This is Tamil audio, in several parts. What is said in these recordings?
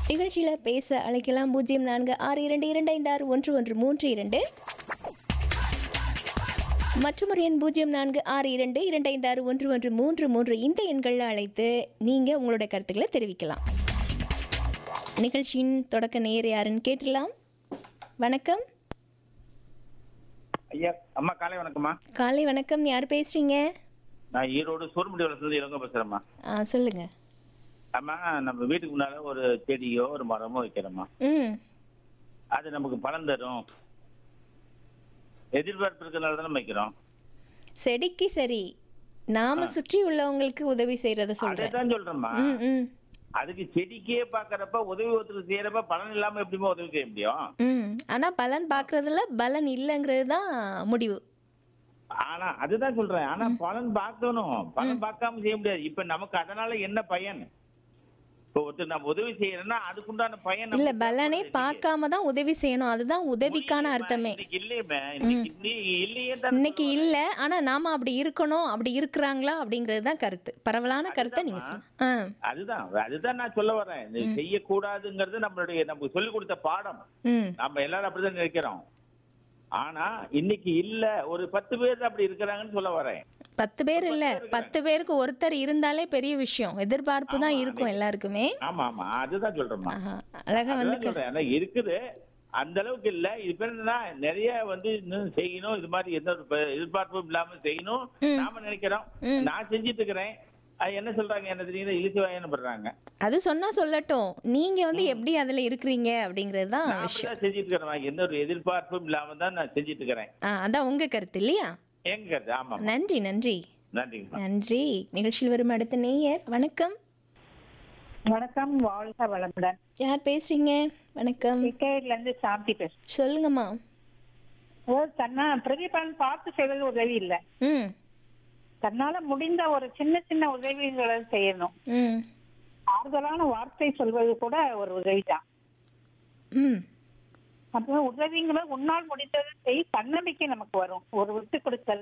நிகழ்ச்சியில் பேச அழைக்கலாம் பூஜ்ஜியம் நான்கு ஆறு இரண்டு இரண்டு ஐந்து ஆறு ஒன்று ஒன்று மூன்று இரண்டு மற்றொரு எண் பூஜ்ஜியம் நான்கு ஆறு இரண்டு இரண்டு ஐந்து ஆறு ஒன்று ஒன்று மூன்று மூன்று இந்த எண்களில் அழைத்து நீங்கள் உங்களோட கருத்துக்களை தெரிவிக்கலாம் நிகழ்ச்சியின் தொடக்க நேர் யாருன்னு கேட்டுடலாம் வணக்கம் ஐயா அம்மா காலை வணக்கம்மா காலை வணக்கம் யார் பேசுறீங்க நான் ஈரோடு சூர்முடி வளர்ந்து இளங்க பேசுறேம்மா ஆ சொல்லுங்க அம்மா நம்ம வீட்டுக்கு முன்னால ஒரு செடியோ ஒரு மரமோ வைக்கிறோம்மா ம் அது நமக்கு பலன் தரும் எதிர்பார்ப்பு இருக்கிறனால தானே வைக்கிறோம் செடிக்கு சரி நாம சுற்றி உள்ளவங்களுக்கு உதவி செய்யறத சொல்றேன் அதான் சொல்றேம்மா ம் ம் அதுக்கு செடிக்கே பாக்குறப்ப உதவி ஒருத்தருக்கு செய்யறப்ப பலன் இல்லாம எப்படிமா உதவி செய்ய முடியும் ம் ஆனா பலன் பார்க்கறதுல பலன் இல்லைங்கிறது தான் முடிவு ஆனா அதுதான் சொல்றேன் ஆனா பலன் பார்க்கணும் பலன் பார்க்காம செய்ய முடியாது இப்ப நமக்கு அதனால என்ன பயன் இப்போ ஒருத்தர் நம்ம உதவி செய்யறோம்னா அதுக்குண்டான பயன் இல்ல நமக்கு பலனே தேவைப்படுது. பார்க்காம தான் உதவி செய்யணும் அதுதான் உதவிக்கான அர்த்தமே இன்னைக்கு இல்லையேம்மா இன்னைக்கு இன்னி- இல்லையே தான் இன்னைக்கு இல்ல ஆனா நாம அப்படி இருக்கணும் அப்படி இருக்கிறாங்களா அப்படிங்கிறது தான் கருத்து பரவலான கருத்தை நீங்க சொல்லுங்க ஆ அதுதான் அதுதான் நான் சொல்ல வரேன் இது செய்யக்கூடாதுங்கிறது நம்மளுடைய நமக்கு சொல்லிக் கொடுத்த பாடம் ம் நம்ம எல்லாரும் அப்படிதான் நினைக்கிறோம் ஆனா இன்னைக்கு இல்ல ஒரு பத்து பேர் அப்படி இருக்கிறாங்கன்னு சொல்ல வரேன் பத்து பேர் இல்ல பத்து பேருக்கு ஒருத்தர் இருந்தாலே பெரிய விஷயம் எதிர்பார்ப்பு தான் இருக்கும் எல்லாருக்குமே ஆமா ஆமா அதுதான் சொல்றேம்மா ஆஹா, அழகா வந்து அதுதான் சொல்றேன் ஆனா இருக்குது அந்த அளவுக்கு இல்ல இது பேர் என்னன்னா நிறைய வந்து இன்னும் செய்யணும் இது மாதிரி எந்த ஒரு ப- எதிர்பார்ப்பும் இல்லாம செய்யணும் நாம நினைக்கிறோம் நான் செஞ்சிட்டு இருக்கிறேன் அது என்ன சொல்றாங்க என்ன தெரியுது இழிச்சு வாயன்னு பண்றாங்க அது சொன்னா சொல்லட்டும் நீங்க வந்து எப்படி அதுல இருக்கிறீங்க அப்படிங்கிறது தான் நான் விஷயம் அப்படிதான் செஞ்சிட்டு இருக்கிறேன் எந்த ஒரு எதிர்பார்ப்பும் இல்லாம தான் நான் செஞ்சிட்டு இருக்கிறேன் ஆ அதான் உங்க கருத்து இல்லையா எங்க கருத்து ஆமா நன்றி நன்றி நன்றிங்கம்மா நன்றி நிகழ்ச்சியில் வரும் அடுத்த நேயர் வணக்கம் வணக்கம் வாழ்க வளமுடன் யார் பேசுறீங்க வணக்கம் கிரிக்கெட்ல இருந்து சாந்தி பேசுறேன் சொல்லுங்கம்மா ஓ தன்னா பிரதிபலன் பார்த்து செய்வது உதவி இல்ல ம் தன்னால முடிந்த ஒரு சின்ன சின்ன உதவிகளை செய்யணும் ம் ஆறுதலான வார்த்தை சொல்வது கூட ஒரு உதவி தான் ம் அப்போ உதவிங்களை உன்னால் முடிந்ததை செய் தன்னம்பிக்கை நமக்கு வரும் ஒரு விட்டு கொடுத்தல்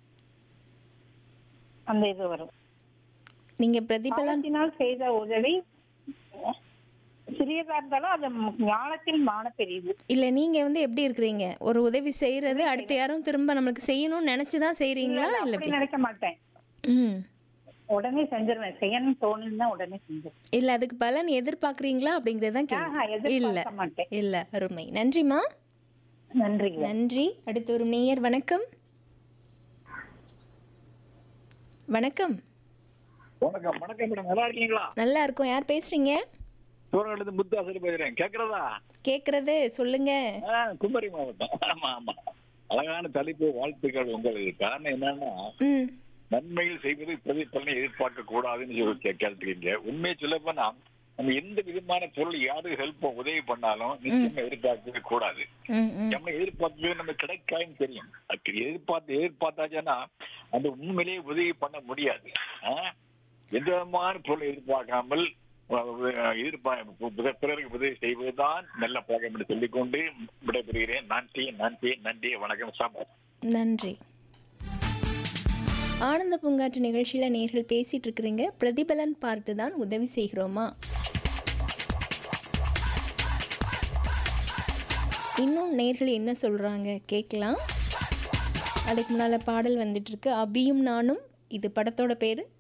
அந்த இது வரும் நீங்க பிரதிபலன் காலத்தினால் செய்த உதவி சிறியதா இருந்தாலும் அது ஞானத்தில் மான பெரியது இல்ல நீங்க வந்து எப்படி இருக்கிறீங்க ஒரு உதவி செய்யறது அடுத்த யாரும் திரும்ப நம்மளுக்கு செய்யணும்னு நினைச்சுதான் செய்றீங்களா இல்ல அப்படி எப்படி நினைக்க மாட்டேன் ம் உடனே செஞ்சிருவேன் செய்யணும்னு தோணுன்னா உடனே செஞ்சிருவேன் இல்ல அதுக்கு பலன் எதிர்பார்க்கறீங்களா அப்படிங்கறதான் ஆஹா, கேள்வி இல்ல எதிர்பார்க்க மாட்டேன் இல்ல அருமை நன்றிமா நன்றிங்க நன்றி அடுத்து ஒரு நேயர் வணக்கம் வணக்கம் வணக்கம் வணக்கம் மேடம் நல்லா இருக்கீங்களா நல்லா இருக்கும் யார் பேசுறீங்க சூரன்லேருந்து முத்தாசர் பேசுறேன் கேக்குறதா கேக்குறது சொல்லுங்க ஆ, குமரி மாவட்டம் ஆமா ஆமா அழகான தலைப்பு வாழ்த்துக்கள் உங்களுக்கு காரணம் என்னன்னா ம் நன்மைகள் செய்வது பிரதிபலனை எதிர்பார்க்க கூடாதுன்னு சொல்லி கே- கேட்டிருக்கீங்க உண்மையை சொல்ல போனா நம்ம எந்த விதமான பொருள் யாருக்கு ஹெல்ப் உதவி பண்ணாலும் நிச்சயமா எதிர்பார்க்கவே கூடாது ம் ம் நம்ம எதிர்பார்க்கவே நம்ம கிடைக்காதுன்னு தெரியும் அதுக்கு எதிர்பார்த்து எதிர்பார்த்தாச்சுன்னா அந்த உண்மையிலேயே உதவி பண்ண முடியாது ஆ? எந்த விதமான பொருள் எதிர்பார்க்காமல் அஹ், எதிர்பார்ப்பு பிறருக்கு உதவி செய்வதுதான் நல்ல பழக்கம் என்று சொல்லிக்கொண்டு விடைபெறுகிறேன் நன்றி நன்றி நன்றி வணக்கம் சாம்பா நன்றி ஆனந்த பூங்காற்று நிகழ்ச்சியில் நேர்கள் பேசிட்டு இருக்கிறீங்க பிரதிபலன் பார்த்து தான் உதவி செய்கிறோமா இன்னும் நேர்கள் என்ன சொல்கிறாங்க கேட்கலாம் அதுக்கு முன்னால் பாடல் வந்துட்டு இருக்கு அபியும் நானும் இது படத்தோட பேர்